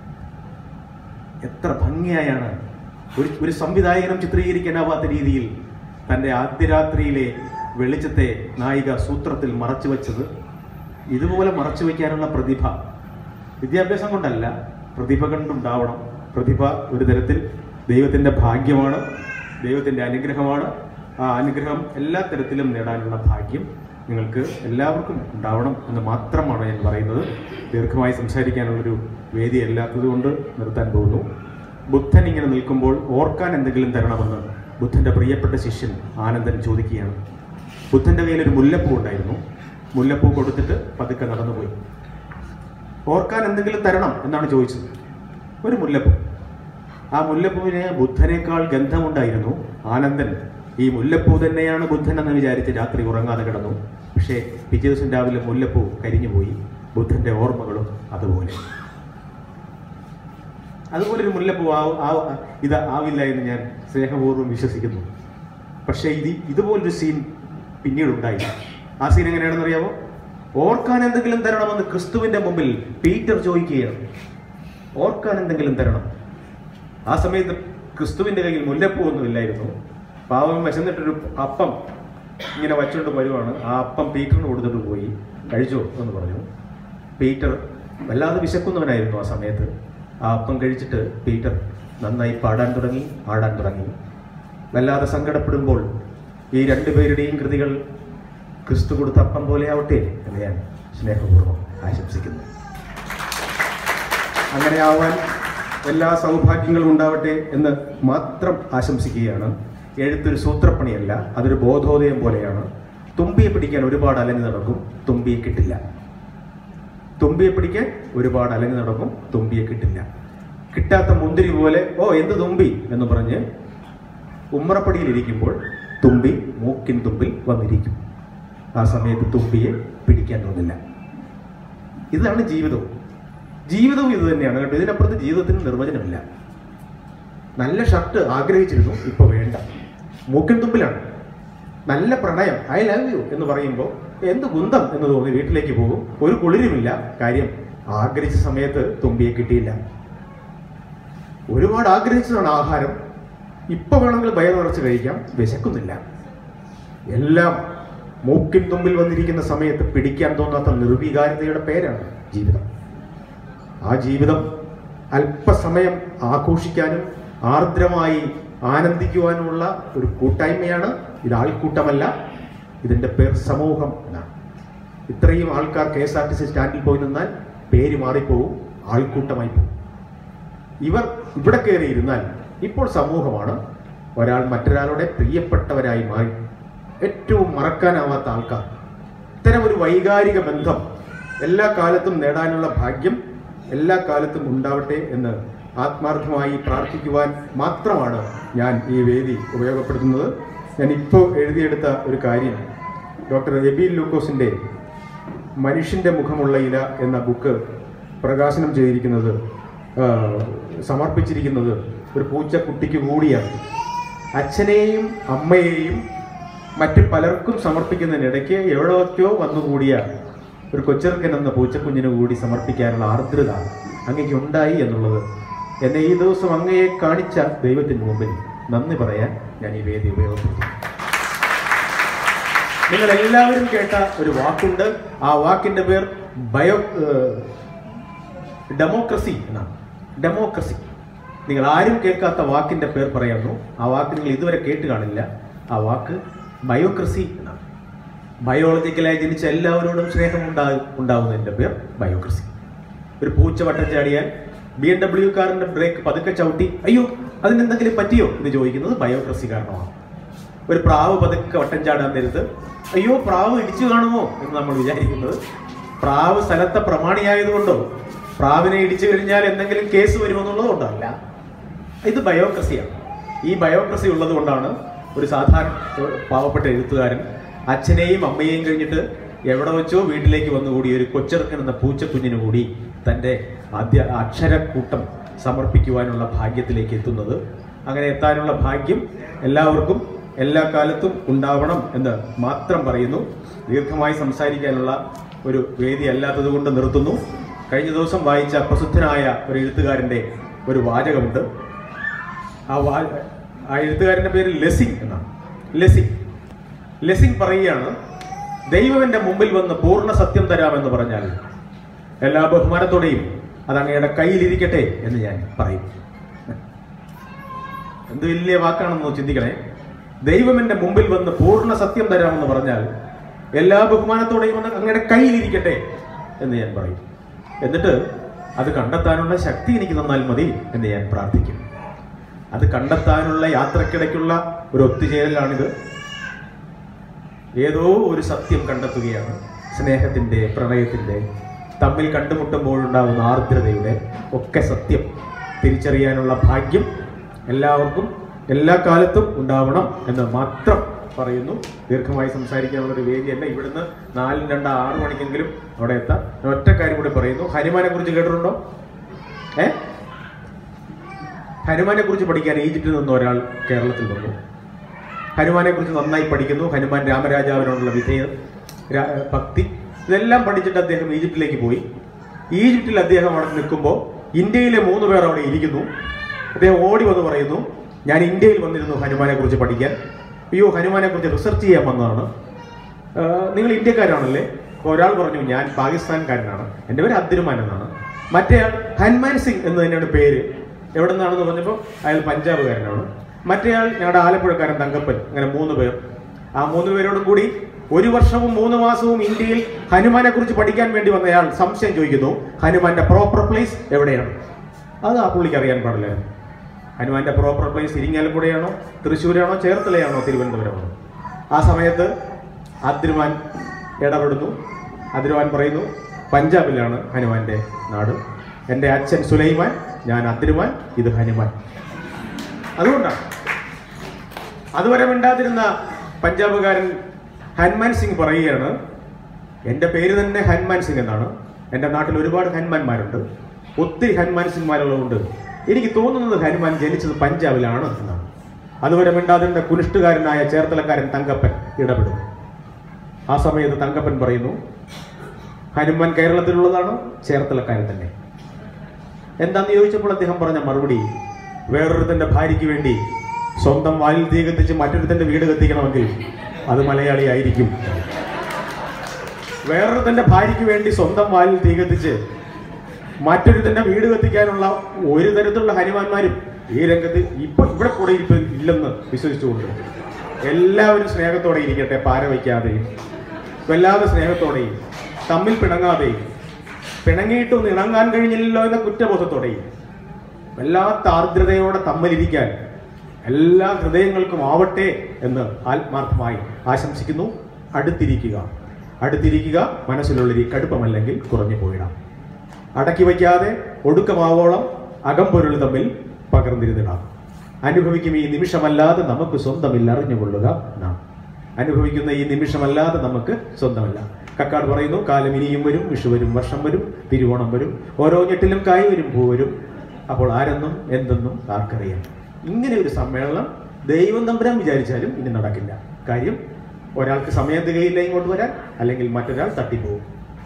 എത്ര ഭംഗിയായാണ് ഒരു ഒരു സംവിധായകനും ചിത്രീകരിക്കാനാവാത്ത രീതിയിൽ തൻ്റെ ആദ്യ രാത്രിയിലെ വെളിച്ചത്തെ നായിക സൂത്രത്തിൽ മറച്ചു വെച്ചത് ഇതുപോലെ മറച്ചു വയ്ക്കാനുള്ള പ്രതിഭ വിദ്യാഭ്യാസം കൊണ്ടല്ല പ്രതിഭ കൊണ്ടുണ്ടാവണം പ്രതിഭ ഒരു തരത്തിൽ ദൈവത്തിൻ്റെ ഭാഗ്യമാണ് ദൈവത്തിൻ്റെ അനുഗ്രഹമാണ് ആ അനുഗ്രഹം എല്ലാ തരത്തിലും നേടാനുള്ള ഭാഗ്യം നിങ്ങൾക്ക് എല്ലാവർക്കും ഉണ്ടാവണം എന്ന് മാത്രമാണ് ഞാൻ പറയുന്നത് ദീർഘമായി സംസാരിക്കാനുള്ളൊരു വേദി അല്ലാത്തത് കൊണ്ട് നിർത്താൻ പോകുന്നു ബുദ്ധൻ ഇങ്ങനെ നിൽക്കുമ്പോൾ ഓർക്കാൻ എന്തെങ്കിലും തരണമെന്ന് ബുദ്ധന്റെ പ്രിയപ്പെട്ട ശിഷ്യൻ ആനന്ദൻ ചോദിക്കുകയാണ് ബുദ്ധന്റെ കയ്യിൽ ഒരു മുല്ലപ്പൂ ഉണ്ടായിരുന്നു മുല്ലപ്പൂ കൊടുത്തിട്ട് പതുക്കെ നടന്നുപോയി ഓർക്കാൻ എന്തെങ്കിലും തരണം എന്നാണ് ചോദിച്ചത് ഒരു മുല്ലപ്പൂ ആ മുല്ലപ്പൂവിന് ബുദ്ധനേക്കാൾ ഗന്ധമുണ്ടായിരുന്നു ആനന്ദൻ ഈ മുല്ലപ്പൂ തന്നെയാണ് ബുദ്ധൻ എന്ന് വിചാരിച്ച് രാത്രി ഉറങ്ങാതെ കിടന്നു പക്ഷേ പിറ്റേ ദിവസം രാവിലെ മുല്ലപ്പൂ കരിഞ്ഞുപോയി ബുദ്ധന്റെ ഓർമ്മകളും അതുപോലെ അതുപോലെ ഒരു മുല്ലപ്പൂ ആ ആ- ഇത് ആവില്ല എന്ന് ഞാൻ സ്നേഹപൂർവ്വം വിശ്വസിക്കുന്നു പക്ഷേ ഇത് ഇതുപോലൊരു സീൻ പിന്നീട് ഉണ്ടായി ആ സീൻ എങ്ങനെയാണെന്ന് അറിയാമോ ഓർക്കാൻ എന്തെങ്കിലും തരണമെന്ന് ക്രിസ്തുവിന്റെ മുമ്പിൽ പീറ്റർ ചോദിക്കുകയാണ് ഓർക്കാൻ എന്തെങ്കിലും തരണം ആ സമയത്ത് ക്രിസ്തുവിന്റെ കയ്യിൽ മുല്ലപ്പൂ ഒന്നും ഇല്ലായിരുന്നു പാവം വിശന്നിട്ടൊരു അപ്പം ഇങ്ങനെ വച്ചുകൊണ്ട് വരുവാണ് ആ അപ്പം പീറ്ററിന് കൊടുത്തിട്ട് പോയി കഴിച്ചോ എന്ന് പറഞ്ഞു പീറ്റർ വല്ലാതെ വിശക്കുന്നവനായിരുന്നു ആ സമയത്ത് ആ അപ്പം കഴിച്ചിട്ട് പീറ്റർ നന്നായി പാടാൻ തുടങ്ങി ആടാൻ തുടങ്ങി വല്ലാതെ സങ്കടപ്പെടുമ്പോൾ ഈ രണ്ടുപേരുടെയും കൃതികൾ ക്രിസ്തു കൊടുത്ത അപ്പം പോലെ ആവട്ടെ എന്ന് ഞാൻ സ്നേഹപൂർവ്വം ആശംസിക്കുന്നു അങ്ങനെ ആവാൻ എല്ലാ സൗഭാഗ്യങ്ങളും ഉണ്ടാവട്ടെ എന്ന് മാത്രം ആശംസിക്കുകയാണ് എഴുത്തൊരു സൂത്രപ്പണിയല്ല അതൊരു ബോധോദയം പോലെയാണ് തുമ്പിയെ പിടിക്കാൻ ഒരുപാട് അലഞ്ഞു നടക്കും തുമ്പിയെ കിട്ടില്ല തുമ്പിയെ പിടിക്കാൻ ഒരുപാട് അലഞ്ഞു നടക്കും തുമ്പിയെ കിട്ടില്ല കിട്ടാത്ത മുന്തിരി പോലെ ഓ എന്ത് തുമ്പി എന്ന് പറഞ്ഞ് ഉമ്മറപ്പടിയിലിരിക്കുമ്പോൾ തുമ്പി മൂക്കിൻ തുമ്പിൽ വന്നിരിക്കും ആ സമയത്ത് തുമ്പിയെ പിടിക്കാൻ തോന്നില്ല ഇതാണ് ജീവിതവും ജീവിതവും ഇത് തന്നെയാണ് കേട്ടോ ഇതിനപ്പുറത്ത് ജീവിതത്തിന് നിർവചനമില്ല നല്ല ഷർട്ട് ആഗ്രഹിച്ചിരുന്നു ഇപ്പൊ വേണ്ട മൂക്കിൻ തുമ്പിലാണ് നല്ല പ്രണയം ഐ ലവ് യു എന്ന് പറയുമ്പോൾ എന്ത് കുന്തം എന്ന് തോന്നി വീട്ടിലേക്ക് പോകും ഒരു കുളിരുമില്ല കാര്യം ആഗ്രഹിച്ച സമയത്ത് തുമ്പിയെ കിട്ടിയില്ല ഒരുപാട് ആഗ്രഹിച്ചതാണ് ആഹാരം ഇപ്പൊ വേണമെങ്കിൽ വയറ് നിറച്ച് കഴിക്കാം വിശക്കുന്നില്ല എല്ലാം മൂക്കിൻ തുമ്പിൽ വന്നിരിക്കുന്ന സമയത്ത് പിടിക്കാൻ തോന്നാത്ത നിർവികാരതയുടെ പേരാണ് ജീവിതം ആ ജീവിതം അല്പസമയം ആഘോഷിക്കാനും ആർദ്രമായി ആനന്ദിക്കുവാനുമുള്ള ഒരു കൂട്ടായ്മയാണ് ഇത് ആൾക്കൂട്ടമല്ല ഇതിന്റെ പേർ സമൂഹം എന്നാണ് ഇത്രയും ആൾക്കാർ K S R T C സ്റ്റാൻഡിൽ പോയി നിന്നാൽ പേര് മാറിപ്പോവും ആൾക്കൂട്ടമായി പോകും ഇവർ ഇവിടെ കയറിയിരുന്നാൽ ഇപ്പോൾ സമൂഹമാണ് ഒരാൾ മറ്റൊരാളുടെ പ്രിയപ്പെട്ടവരായി മാറി ഏറ്റവും മറക്കാനാവാത്ത ആൾക്കാർ ഇത്തരം ഒരു വൈകാരിക ബന്ധം എല്ലാ കാലത്തും നേടാനുള്ള ഭാഗ്യം എല്ലാ കാലത്തും ഉണ്ടാവട്ടെ എന്ന് ആത്മാർത്ഥമായി പ്രാർത്ഥിക്കുവാൻ മാത്രമാണ് ഞാൻ ഈ വേദി ഉപയോഗപ്പെടുത്തുന്നത് ഞാൻ ഇപ്പോൾ എഴുതിയെടുത്ത ഒരു കാര്യം ഡോക്ടർ എബിൻ ലൂക്കോസിൻ്റെ മനുഷ്യൻ്റെ മുഖമുള്ള ഇല എന്ന ബുക്ക് പ്രകാശനം ചെയ്തിരിക്കുന്നത് ആ, സമർപ്പിച്ചിരിക്കുന്നത് ഒരു പൂച്ചക്കുട്ടിക്ക് കൂടിയാണ് അച്ഛനെയും അമ്മയെയും മറ്റ് പലർക്കും സമർപ്പിക്കുന്നതിനിടയ്ക്ക് എവിടെയൊക്കെയോ വന്നുകൂടിയ ഒരു കൊച്ചെറുക്കൻ എന്ന പൂച്ചക്കുഞ്ഞിന് കൂടി സമർപ്പിക്കാനുള്ള ആർദ്രത അങ്ങേക്ക് ഉണ്ടായി എന്നുള്ളത് എന്നെ ഈ ദിവസം അങ്ങയെ കാണിച്ച ദൈവത്തിന് മുമ്പിൽ നന്ദി പറയാൻ ഞാൻ ഈ വേദി ഉപയോഗപ്പെടുത്തി നിങ്ങൾ എല്ലാവരും കേട്ട ഒരു വാക്കുണ്ട് ആ വാക്കിന്റെ പേർ ബയോ ഡെമോക്രസി എന്നാണ് ഡെമോക്രസി നിങ്ങൾ ആരും കേൾക്കാത്ത വാക്കിന്റെ പേർ പറയുന്നു ആ വാക്ക് നിങ്ങൾ ഇതുവരെ കേട്ട് കാണില്ല ആ വാക്ക് ബയോക്രസി എന്നാണ് ബയോളജിക്കലായി ജനിച്ച എല്ലാവരോടും സ്നേഹം ഉണ്ടാ ഉണ്ടാകുന്നതിന്റെ പേർ ബയോക്രസി ഒരു പൂച്ച വട്ടം ചാടിയാൽ ബി എം ഡബ്ല്യു കാറിന്റെ ബ്രേക്ക് പതുക്കെ ചവിട്ടി അയ്യോ അതിനെന്തെങ്കിലും പറ്റിയോ എന്ന് ചോദിക്കുന്നത് ബയോക്രസി കാരണമാണ് ഒരു പ്രാവ് പതുക്കെ വട്ടം ചാടാൻ നേരത്ത് അയ്യോ പ്രാവ് ഇടിച്ചു കാണുമോ എന്ന് നമ്മൾ വിചാരിക്കുന്നത് പ്രാവ് സ്ഥലത്തെ പ്രമാണിയായതുകൊണ്ടോ പ്രാവിനെ ഇടിച്ചു കഴിഞ്ഞാൽ എന്തെങ്കിലും കേസ് വരുമെന്നുള്ളതുകൊണ്ടോ അല്ല ഇത് ബയോക്രസിയാണ് ഈ ബയോക്രസി ഉള്ളത് കൊണ്ടാണ് ഒരു സാധാരണ ഒരു പാവപ്പെട്ട എഴുത്തുകാരൻ അച്ഛനെയും അമ്മയെയും കഴിഞ്ഞിട്ട് എവിടെ വെച്ചോ വീട്ടിലേക്ക് വന്നുകൂടി ഒരു കൊച്ചിറക്കൻ എന്ന പൂച്ചക്കുഞ്ഞിന് കൂടി തൻ്റെ ആദ്യ അക്ഷരക്കൂട്ടം സമർപ്പിക്കുവാനുള്ള ഭാഗ്യത്തിലേക്ക് എത്തുന്നത് അങ്ങനെ എത്താനുള്ള ഭാഗ്യം എല്ലാവർക്കും എല്ലാ കാലത്തും ഉണ്ടാവണം എന്ന് മാത്രം പറയുന്നു ദീർഘമായി സംസാരിക്കാനുള്ള ഒരു വേദി അല്ലാത്തത് കൊണ്ട് നിർത്തുന്നു കഴിഞ്ഞ ദിവസം വായിച്ച പ്രസിദ്ധനായ ഒരു എഴുത്തുകാരൻ്റെ ഒരു വാചകമുണ്ട് ആ വാ ആ എഴുത്തുകാരൻ്റെ പേര് ലെസിംഗ് എന്നാണ് ലെസിംഗ് ലെസിംഗ് പറയുകയാണ് ദൈവം എൻ്റെ മുമ്പിൽ വന്ന് പൂർണ്ണ സത്യം തരാമെന്ന് പറഞ്ഞാൽ എല്ലാ ബഹുമാനത്തോടെയും അത് അങ്ങയുടെ കയ്യിലിരിക്കട്ടെ എന്ന് ഞാൻ പറയും എന്ത് വലിയ വാക്കാണെന്ന് ചിന്തിക്കണേ ദൈവം എൻ്റെ മുമ്പിൽ വന്ന് പൂർണ്ണ സത്യം തരാമെന്ന് പറഞ്ഞാൽ എല്ലാ ബഹുമാനത്തോടെയും ഒന്ന് അങ്ങയുടെ കയ്യിലിരിക്കട്ടെ എന്ന് ഞാൻ പറയും എന്നിട്ട് അത് കണ്ടെത്താനുള്ള ശക്തി എനിക്ക് തന്നാൽ മതി എന്ന് ഞാൻ പ്രാർത്ഥിക്കും അത് കണ്ടെത്താനുള്ള യാത്രക്കിടയ്ക്കുള്ള ഒരു ഒത്തുചേരലാണിത് ഏതോ ഒരു സത്യം കണ്ടെത്തുകയാണ് സ്നേഹത്തിൻ്റെ പ്രണയത്തിൻ്റെ തമ്മിൽ കണ്ടുമുട്ടുമ്പോഴുണ്ടാകുന്ന ആർദ്രതയുടെ ഒക്കെ സത്യം തിരിച്ചറിയാനുള്ള ഭാഗ്യം എല്ലാവർക്കും എല്ലാ കാലത്തും ഉണ്ടാവണം എന്ന് മാത്രം പറയുന്നു ദീർഘമായി സംസാരിക്കാനുള്ള ഒരു വേദിയല്ല ഇവിടുന്ന് നാലും രണ്ട് ആറ് മണിക്കെങ്കിലും അവിടെ എത്താം ഞാൻ ഒറ്റ കാര്യം കൂടി പറയുന്നു ഹനുമാനെ കുറിച്ച് കേട്ടിട്ടുണ്ടോ ഏ ഹനുമാനെ കുറിച്ച് പഠിക്കാൻ ഈജിപ്തിൽ നിന്ന് ഒരാൾ കേരളത്തിൽ വന്നു ഹനുമാനെ കുറിച്ച് നന്നായി പഠിക്കുന്നു ഹനുമാൻ രാമരാജാവിനോടുള്ള വിധേയ രാ- ഭക്തി ഇതെല്ലാം പഠിച്ചിട്ട് അദ്ദേഹം ഈജിപ്തിലേക്ക് പോയി ഈജിപ്തിൽ അദ്ദേഹം അവിടെ നിൽക്കുമ്പോൾ ഇന്ത്യയിലെ മൂന്ന് പേർ അവിടെ ഇരിക്കുന്നു അദ്ദേഹം ഓടി വന്ന് പറയുന്നു ഞാൻ ഇന്ത്യയിൽ വന്നിരുന്നു ഹനുമാനെ കുറിച്ച് പഠിക്കാൻ അയ്യോ ഹനുമാനെ കുറിച്ച് റിസർച്ച് ചെയ്യാൻ വന്നതാണ് ആ, നിങ്ങൾ ഇന്ത്യക്കാരാണല്ലേ അപ്പോൾ ഒരാൾ പറഞ്ഞു ഞാൻ പാകിസ്ഥാൻകാരനാണ് എൻ്റെ പേര് അബ്ദുരുമാൻ എന്നാണ് മറ്റേ ആൾ ഹനുമാൻ സിംഗ് എന്ന് തന്നെയാണ് പേര് എവിടെ നിന്നാണെന്ന് പറഞ്ഞപ്പോൾ അയാൾ പഞ്ചാബുകാരനാണ് മറ്റേയാൾ ഞങ്ങളുടെ ആലപ്പുഴക്കാരൻ തങ്കപ്പൻ അങ്ങനെ മൂന്ന് പേർ ആ മൂന്ന് പേരോടും കൂടി ഒരു വർഷവും മൂന്ന് മാസവും ഇന്ത്യയിൽ ഹനുമാനെ കുറിച്ച് പഠിക്കാൻ വേണ്ടി വന്നയാൾ സംശയം ചോദിക്കുന്നു ഹനുമാന്റെ പ്രോപ്പർ പ്ലേസ് എവിടെയാണ് അത് ആ പുള്ളിക്ക് അറിയാൻ പാടില്ല ഹനുമാന്റെ പ്രോപ്പർ പ്ലേസ് ഇരിങ്ങാലക്കുടയാണോ തൃശ്ശൂരാണോ ചേർത്തലയാണോ തിരുവനന്തപുരമാണോ ആ സമയത്ത് അദ്രുമാൻ ഇടപെടുന്നു അദ്രുമാൻ പറയുന്നു പഞ്ചാബിലാണ് ഹനുമാന്റെ നാട് എൻ്റെ അച്ഛൻ സുലൈമാൻ ഞാൻ അദ്രുമാൻ ഇത് ഹനുമാൻ അതുകൊണ്ടാണ് അതുവരെ മിണ്ടാതിരുന്ന പഞ്ചാബുകാരൻ ഹനുമാൻ സിംഗ് പറയുകയാണ് എൻ്റെ പേര് തന്നെ ഹനുമാൻ സിംഗ് എന്നാണ് എൻ്റെ നാട്ടിൽ ഒരുപാട് ഹനുമാന്മാരുണ്ട് ഒത്തിരി ഹനുമാൻ സിംഗ്മാരുള്ളതുകൊണ്ട് എനിക്ക് തോന്നുന്നത് ഹനുമാൻ ജനിച്ചത് പഞ്ചാബിലാണ് എന്നാണ് അതുവരെ മിണ്ടാതിരുന്ന കുനിഷ്ടുകാരനായ ചേർത്തലക്കാരൻ തങ്കപ്പൻ ഇടപെടും ആ സമയത്ത് തങ്കപ്പൻ പറയുന്നു ഹനുമാൻ കേരളത്തിലുള്ളതാണ് ചേർത്തലക്കാരൻ തന്നെ എന്താന്ന് ചോദിച്ചപ്പോൾ അദ്ദേഹം പറഞ്ഞ മറുപടി വേറൊരുത്തന്റെ ഭാര്യയ്ക്ക് വേണ്ടി സ്വന്തം വാലിൽ തീ കത്തിച്ച് മറ്റൊരുത്തന്റെ വീട് കത്തിക്കണമെങ്കിൽ അത് മലയാളി ആയിരിക്കും വേറൊരുത്തന്റെ ഭാര്യയ്ക്ക് വേണ്ടി സ്വന്തം വാലിൽ തീ കത്തിച്ച് മറ്റൊരുത്തന്റെ വീട് കത്തിക്കാനുള്ള ഒരു തരത്തിലുള്ള ഹനുമാന്മാരും ഈ രംഗത്ത് ഇപ്പൊ ഇവിടെ കൂടെ ഇരിപ്പ് ഇല്ലെന്ന് വിശ്വസിച്ചുകൊണ്ട് എല്ലാവരും സ്നേഹത്തോടെ ഇരിക്കട്ടെ പാര വയ്ക്കാതെയും വല്ലാതെ സ്നേഹത്തോടെയും തമ്മിൽ പിണങ്ങാതെയും പിണങ്ങിയിട്ടൊന്ന് ഇണങ്ങാൻ കഴിഞ്ഞില്ലല്ലോ എന്ന കുറ്റബോധത്തോടെയും വല്ലാത്ത ആർദ്രതയോടെ തമ്മിലിരിക്കാൻ എല്ലാ ഹൃദയങ്ങൾക്കും ആവട്ടെ എന്ന് ആത്മാർത്ഥമായി ആശംസിക്കുന്നു അടുത്തിരിക്കുക അടുത്തിരിക്കുക മനസ്സിലുള്ളൊരു കടുപ്പമല്ലെങ്കിൽ കുറഞ്ഞു പോയിടാം അടക്കി വയ്ക്കാതെ ഒടുക്കമാവോളം അകംപൊരുൾ തമ്മിൽ പകർന്നിരുന്നിടാം അനുഭവിക്കും ഈ നിമിഷമല്ലാതെ നമുക്ക് സ്വന്തമില്ല അറിഞ്ഞുകൊള്ളുക നാം അനുഭവിക്കുന്ന ഈ നിമിഷമല്ലാതെ നമുക്ക് സ്വന്തമല്ല കക്കാട് പറയുന്നു കാലം ഇനിയും വരും വിഷു വരും വർഷം വരും തിരുവോണം വരും ഓരോ ഞെട്ടിലും കായ് വരും പൂ വരും അപ്പോൾ ആരെന്നും എന്തെന്നും ആർക്കറിയാം ഇങ്ങനെ ഒരു സമ്മേളനം ദൈവം തമ്പുരാൻ വിചാരിച്ചാലും ഇനി നടക്കില്ല കാര്യം ഒരാൾക്ക് സമയം തികയില്ല ഇങ്ങോട്ട് വരാൻ അല്ലെങ്കിൽ മറ്റൊരാൾ തട്ടിപ്പോവും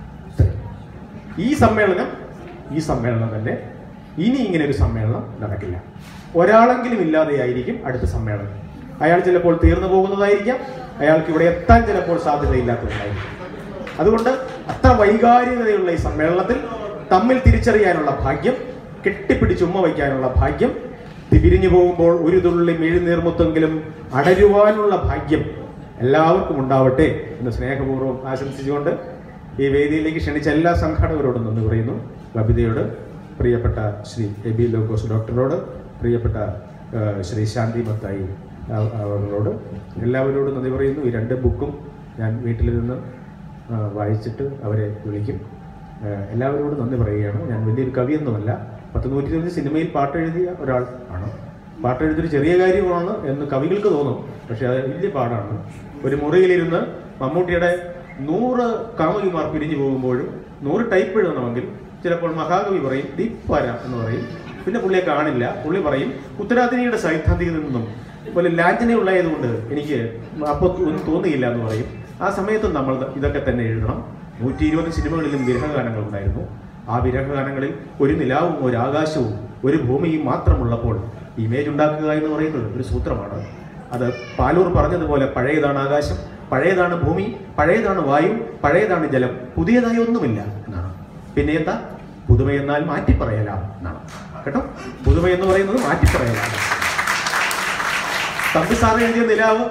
ഈ സമ്മേളനം ഈ സമ്മേളനം തന്നെ ഇനി ഇങ്ങനെ ഒരു സമ്മേളനം നടക്കില്ല ഒരാളെങ്കിലും ഇല്ലാതെയായിരിക്കും അടുത്ത സമ്മേളനം അയാൾ ചിലപ്പോൾ തീർന്നു പോകുന്നതായിരിക്കാം അയാൾക്ക് ഇവിടെ എത്താൻ ചിലപ്പോൾ സാധ്യതയില്ലാത്തതുണ്ടായിരിക്കും അതുകൊണ്ട് അത്ര വൈകാരികതയുള്ള ഈ സമ്മേളനത്തിൽ തമ്മിൽ തിരിച്ചറിയാനുള്ള ഭാഗ്യം കെട്ടിപ്പിടിച്ച് ഉമ്മ വയ്ക്കാനുള്ള ഭാഗ്യം പിരിഞ്ഞു പോകുമ്പോൾ ഒരു തുള്ളി മെഴുനീർമുത്തെങ്കിലും അടരുവാനുള്ള ഭാഗ്യം എല്ലാവർക്കും ഉണ്ടാവട്ടെ എന്ന് സ്നേഹപൂർവ്വം ആശംസിച്ചുകൊണ്ട് ഈ വേദിയിലേക്ക് ക്ഷണിച്ച എല്ലാ സംഘാടകരോടും നന്ദി പറയുന്നു ബബിതയോട് പ്രിയപ്പെട്ട ശ്രീ എ ബി ലോഗോസ് ഡോക്ടറോട് പ്രിയപ്പെട്ട ആ, ശ്രീ ശാന്തി മത്തായി ആ- അവരോട് എല്ലാവരോടും നന്ദി പറയുന്നു ഈ രണ്ട് ബുക്കും ഞാൻ വീട്ടിൽ നിന്ന് ആ, വായിച്ചിട്ട് അവരെ വിളിക്കും ആ, എല്ലാവരോടും നന്ദി പറയുകയാണ് ഞാൻ വലിയൊരു കവിയൊന്നുമല്ല പത്ത് നൂറ്റി ഇരുപത് സിനിമയിൽ പാട്ടെഴുതിയ ഒരാൾ ആണ് പാട്ടെഴുത്തൊരു ചെറിയ കാര്യമാണ് എന്ന് കവികൾക്ക് തോന്നും പക്ഷെ അത് വലിയ പാടാണ് ഒരു മുറിയിലിരുന്ന് മമ്മൂട്ടിയുടെ നൂറ് കാമുകിമാർ പിരിഞ്ഞു പോകുമ്പോഴും നൂറ് ടൈപ്പ് എഴുതണമെങ്കിൽ ചിലപ്പോൾ മഹാകവി പറയും ദീപാര എന്ന് പറയും പിന്നെ പുള്ളിയെ കാണില്ല പുള്ളി പറയും ഉത്തരാദിനിയുടെ സൈദ്ധാന്തികയിൽ നിന്നും പോലെ ലാഞ്ചനയുള്ളതുകൊണ്ട് എനിക്ക് അപ്പോൾ ഒന്നും തോന്നിയില്ല എന്ന് പറയും ആ സമയത്ത് നമ്മൾ ഇതൊക്കെ തന്നെ എഴുതണം നൂറ്റി ഇരുപത് സിനിമകളിലും വിരഹഗാനങ്ങൾ ഉണ്ടായിരുന്നു ആ വിരഹഗാനങ്ങളിൽ ഒരു നിലാവും ഒരു ആകാശവും ഒരു ഭൂമിയും മാത്രമുള്ളപ്പോൾ ഇമേജ് ഉണ്ടാക്കുക എന്ന് പറയുന്നത് ഒരു സൂത്രമാണ് അത് പാലൂർ പറഞ്ഞതുപോലെ പഴയതാണ് ആകാശം പഴയതാണ് ഭൂമി പഴയതാണ് വായു പഴയതാണ് ജലം പുതിയതായി ഒന്നുമില്ല എന്നാണ് പിന്നെ എന്താ പുതുമയെന്നാൽ മാറ്റി പറയലാം എന്നാണ് കേട്ടോ പുതുമ എന്ന് പറയുന്നത് മാറ്റി പറയലാം തമ്പി സാർ എഴുതിയ നിലാവ്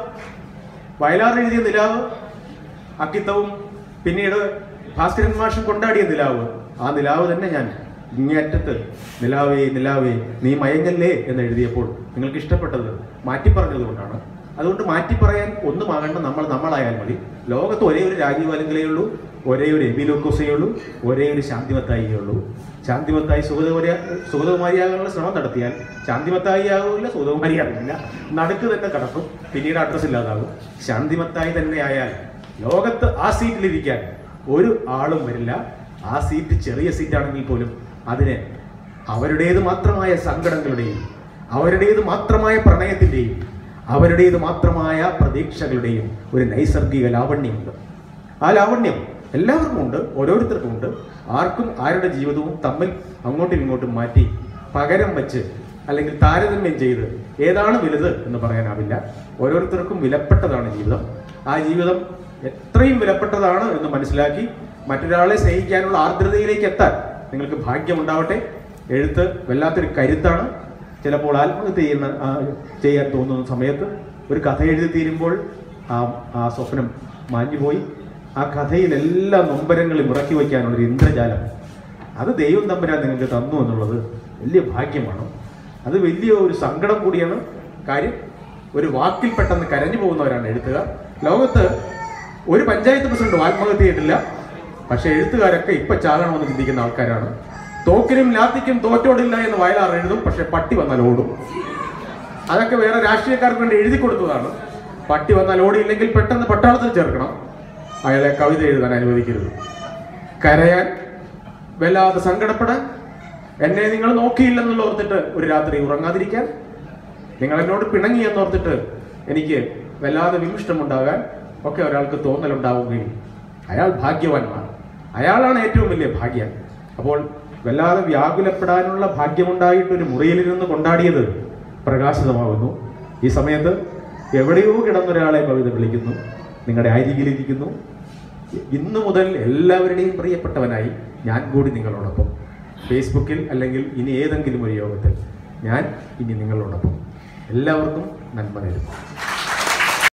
വയലാർ എഴുതിയ നിലാവ് അക്കിത്തവും പിന്നീട് ഭാസ്കരൻ മാഷും കൊണ്ടാടിയ നിലാവ് ആ നിലാവ് തന്നെ ഞാൻ ഇങ്ങേറ്റത്ത് നിലാവേ നിലാവേ നീ മയങ്ങല്ലേ എന്ന് എഴുതിയപ്പോൾ നിങ്ങൾക്ക് ഇഷ്ടപ്പെട്ടത് മാറ്റി പറഞ്ഞതുകൊണ്ടാണ് അതുകൊണ്ട് മാറ്റി പറയാൻ ഒന്നുമാകേണ്ട നമ്മൾ നമ്മളായാൽ മതി ലോകത്ത് ഒരേ ഒരു രാജീവ് അലങ്കലേ ഉള്ളൂ ഒരേ ഒരു എബി ലോക്കോസേ ഉള്ളൂ ഒരേ ഒരു ശാന്തിമത്തായിയേ ഉള്ളൂ ശാന്തിമത്തായി സുഗതകുമാരിയ സുഗതകുമാരിയാകാനുള്ള ശ്രമം നടത്തിയാൽ ശാന്തിമത്തായി ആകില്ല സുഗതകുമാരി ആകില്ല നടുക്ക് തന്നെ കടക്കും പിന്നീട് അഡ്രസ് ഇല്ലാതാകും ശാന്തിമത്തായി തന്നെ ആയാൽ ലോകത്ത് ആ സീറ്റിലിരിക്കാൻ ഒരു ആളും വരില്ല ആ സീറ്റ് ചെറിയ സീറ്റാണെങ്കിൽ പോലും അതിന് അവരുടേത് മാത്രമായ സങ്കടങ്ങളുടെയും അവരുടേത് മാത്രമായ പ്രണയത്തിൻ്റെയും അവരുടേത് മാത്രമായ പ്രതീക്ഷകളുടെയും ഒരു നൈസർഗിക ലാവണ്യമുണ്ട് ആ ലാവണ്യം എല്ലാവർക്കും ഉണ്ട് ഓരോരുത്തർക്കും ഉണ്ട് ആർക്കും ആരുടെ ജീവിതവും തമ്മിൽ അങ്ങോട്ടും ഇങ്ങോട്ടും മാറ്റി പകരം വെച്ച് അല്ലെങ്കിൽ താരതമ്യം ചെയ്ത് ഏതാണ് വലുത് എന്ന് പറയാനാവില്ല ഓരോരുത്തർക്കും വിലപ്പെട്ടതാണ് ജീവിതം ആ ജീവിതം എത്രയും വിലപ്പെട്ടതാണ് എന്ന് മനസ്സിലാക്കി മറ്റൊരാളെ സ്നേഹിക്കാനുള്ള ആർദ്രതയിലേക്ക് എത്താൻ നിങ്ങൾക്ക് ഭാഗ്യമുണ്ടാവട്ടെ എഴുത്ത് വല്ലാത്തൊരു കരുത്താണ് ചിലപ്പോൾ ആത്മഹത്യ ചെയ്യുന്ന ആ, ചെയ്യാൻ തോന്നുന്ന സമയത്ത് ഒരു കഥ എഴുതി തീരുമ്പോൾ ആ ആ സ്വപ്നം മാഞ്ഞുപോയി ആ കഥയിൽ എല്ലാ നൊമ്പരങ്ങളും ഇറക്കി വയ്ക്കാനുള്ള ഒരു ഇന്ദ്രജാലം അത് ദൈവം തമ്പുരാൻ നിങ്ങൾക്ക് തന്നു എന്നുള്ളത് വലിയ ഭാഗ്യമാണ് അത് വലിയ ഒരു സങ്കടം കൂടിയാണ് കാര്യം ഒരു വാക്കിൽ പെട്ടെന്ന് കരഞ്ഞു പോകുന്നവരാണ് എഴുത്തുകാർ ലോകത്ത് ഒരു പഞ്ചായത്ത് പ്രസിഡന്റ് ആത്മഹത്യ ചെയ്തിട്ടില്ല പക്ഷെ എഴുത്തുകാരൊക്കെ ഇപ്പൊ ചാകണമെന്ന് ചിന്തിക്കുന്ന ആൾക്കാരാണ് തോക്കിനും ലാത്തിക്കും തോറ്റോടില്ല എന്ന് വയലാർ എഴുതും പക്ഷെ പട്ടി വന്നാൽ ഓടും അതൊക്കെ വേറെ രാഷ്ട്രീയക്കാർക്ക് വേണ്ടി എഴുതി കൊടുത്തതാണ് പട്ടി വന്നാൽ ഓടിയില്ലെങ്കിൽ പെട്ടെന്ന് പട്ടാളത്തിൽ ചേർക്കണം അയാളെ കവിത എഴുതാൻ അനുവദിക്കരുത് കരയാൻ വല്ലാതെ സങ്കടപ്പെടാൻ എന്നെ നിങ്ങൾ നോക്കിയില്ലെന്നുള്ള ഓർത്തിട്ട് ഒരു രാത്രി ഉറങ്ങാതിരിക്കാൻ നിങ്ങൾ എന്നോട് പിണങ്ങി എന്നോർത്തിട്ട് എനിക്ക് വല്ലാതെ വിമിഷ്ടമുണ്ടാകാൻ ഒക്കെ ഒരാൾക്ക് തോന്നലുണ്ടാവുകയും അയാൾ ഭാഗ്യവാന്മാണ് അയാളാണ് ഏറ്റവും വലിയ ഭാഗ്യം അപ്പോൾ വല്ലാതെ വ്യാകുലപ്പെടാനുള്ള ഭാഗ്യമുണ്ടായിട്ട് ഒരു മുറിയിലിരുന്ന് കൊണ്ടാടിയത് പ്രകാശിതമാകുന്നു ഈ സമയത്ത് എവിടെയോ കിടന്നൊരാളെ കവിത വിളിക്കുന്നു നിങ്ങളുടെ അരികിലിരിക്കുന്നു ഇന്നു മുതൽ എല്ലാവരുടെയും പ്രിയപ്പെട്ടവനായി ഞാൻ കൂടി നിങ്ങളോടൊപ്പം ഫേസ്ബുക്കിൽ അല്ലെങ്കിൽ ഇനി ഏതെങ്കിലും ഒരു യോഗത്തിൽ ഞാൻ ഇനി നിങ്ങളോടൊപ്പം എല്ലാവർക്കും നന്മ നേരുന്നു